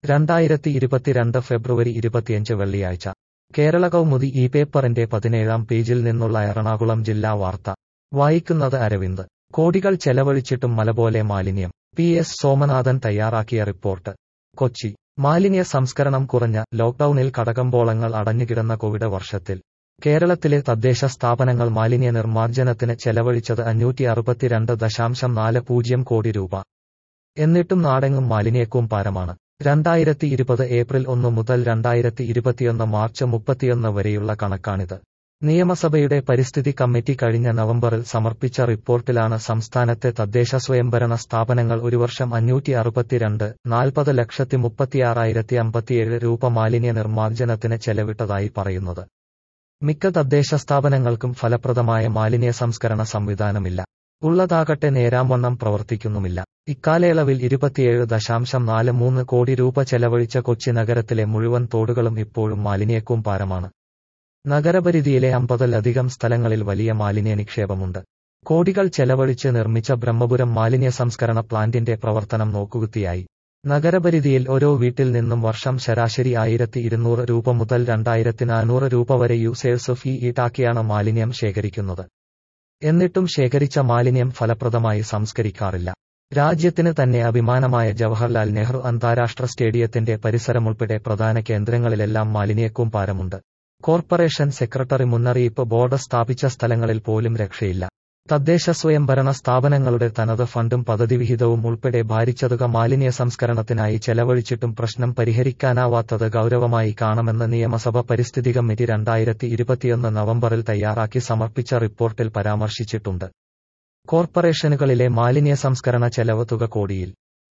രണ്ടായിരത്തി ഇരുപത്തിരണ്ട് ഫെബ്രുവരി ഇരുപത്തിയഞ്ച് വെള്ളിയാഴ്ച കേരള കൗമുദി ഈ പേപ്പറിന്റെ പതിനേഴാം പേജിൽ നിന്നുള്ള എറണാകുളം ജില്ലാ വാർത്ത വായിക്കുന്നത് അരവിന്ദ് കോടികൾ ചെലവഴിച്ചിട്ടും മലപോലെ മാലിന്യം പി എസ് സോമനാഥൻ തയ്യാറാക്കിയ റിപ്പോർട്ട് കൊച്ചി മാലിന്യ സംസ്കരണം കുറഞ്ഞ ലോക്ഡൌണിൽ കടകമ്പോളങ്ങൾ അടഞ്ഞുകിടന്ന കോവിഡ് വർഷത്തിൽ കേരളത്തിലെ തദ്ദേശ സ്ഥാപനങ്ങൾ മാലിന്യ നിർമ്മാർജ്ജനത്തിന് ചെലവഴിച്ചത് അഞ്ഞൂറ്റി അറുപത്തിരണ്ട് ദശാംശം നാല് പൂജ്യം കോടി രൂപ എന്നിട്ടും നാടെങ്ങും മാലിന്യക്കൂമ്പാരമാണ് രണ്ടായിരത്തി ഇരുപത് ഏപ്രിൽ ഒന്ന് മുതൽ രണ്ടായിരത്തി ഇരുപത്തിയൊന്ന് മാർച്ച് മുപ്പത്തിയൊന്ന് വരെയുള്ള കണക്കാണിത് നിയമസഭയുടെ പരിസ്ഥിതി കമ്മിറ്റി കഴിഞ്ഞ നവംബറിൽ സമർപ്പിച്ച റിപ്പോർട്ടിലാണ് സംസ്ഥാനത്തെ തദ്ദേശ സ്വയംഭരണ സ്ഥാപനങ്ങൾ ഒരു വർഷം അഞ്ഞൂറ്റി അറുപത്തിരണ്ട് നാൽപ്പത് ലക്ഷത്തി മുപ്പത്തിയാറായിരത്തി അമ്പത്തിയേഴ് രൂപ മാലിന്യ നിർമ്മാർജ്ജനത്തിന് ചെലവിട്ടതായി പറയുന്നത് മിക്ക തദ്ദേശ സ്ഥാപനങ്ങൾക്കും ഫലപ്രദമായ മാലിന്യ സംസ്കരണ സംവിധാനമില്ല ഉള്ളതാകട്ടെ നേരാംവണ്ണം പ്രവർത്തിക്കുന്നുമില്ല ഇക്കാലയളവിൽ ഇരുപത്തിയേഴ് ദശാംശം നാല് മൂന്ന് കോടി രൂപ ചെലവഴിച്ച കൊച്ചി നഗരത്തിലെ മുഴുവൻ തോടുകളും ഇപ്പോഴും മാലിന്യക്കൂമ്പാരമാണ് നഗരപരിധിയിലെ അമ്പതിലധികം സ്ഥലങ്ങളിൽ വലിയ മാലിന്യ നിക്ഷേപമുണ്ട് കോടികൾ ചെലവഴിച്ച് നിർമ്മിച്ച ബ്രഹ്മപുരം മാലിന്യ സംസ്കരണ പ്ലാന്റിന്റെ പ്രവർത്തനം നോക്കുകുത്തിയായി നഗരപരിധിയിൽ ഓരോ വീട്ടിൽ നിന്നും വർഷം ശരാശരി ആയിരത്തി ഇരുന്നൂറ് രൂപ മുതൽ രണ്ടായിരത്തി നാനൂറ് രൂപ വരെ യൂസേഴ്സ് ഫീ ഈടാക്കിയാണ് മാലിന്യം ശേഖരിക്കുന്നത് എന്നിട്ടും ശേഖരിച്ച മാലിന്യം ഫലപ്രദമായി സംസ്കരിക്കാറില്ല രാജ്യത്തിന് തന്നെ അഭിമാനമായ ജവഹർലാൽ നെഹ്റു അന്താരാഷ്ട്ര സ്റ്റേഡിയത്തിന്റെ പരിസരമുൾപ്പെടെ പ്രധാന കേന്ദ്രങ്ങളിലെല്ലാം മാലിന്യക്കൂമ്പാരമുണ്ട് കോർപ്പറേഷൻ സെക്രട്ടറി മുന്നറിയിപ്പ് ബോർഡ് സ്ഥാപിച്ച സ്ഥലങ്ങളിൽ പോലും രക്ഷയില്ല തദ്ദേശ സ്വയംഭരണ സ്ഥാപനങ്ങളുടെ തനത് ഫണ്ടും പദ്ധതി വിഹിതവും ഉൾപ്പെടെ ഭാരിച്ചതുക മാലിന്യ സംസ്കരണത്തിനായി ചെലവഴിച്ചിട്ടും പ്രശ്നം പരിഹരിക്കാനാവാത്തത് ഗൗരവമായി കാണുമെന്ന് നിയമസഭ പരിസ്ഥിതി കമ്മിറ്റി രണ്ടായിരത്തി ഇരുപത്തിയൊന്ന് നവംബറിൽ തയ്യാറാക്കി സമർപ്പിച്ച റിപ്പോർട്ടിൽ പരാമർശിച്ചിട്ടുണ്ട് കോർപ്പറേഷനുകളിലെ മാലിന്യ സംസ്കരണ ചെലവ് തുക കോടിയിൽ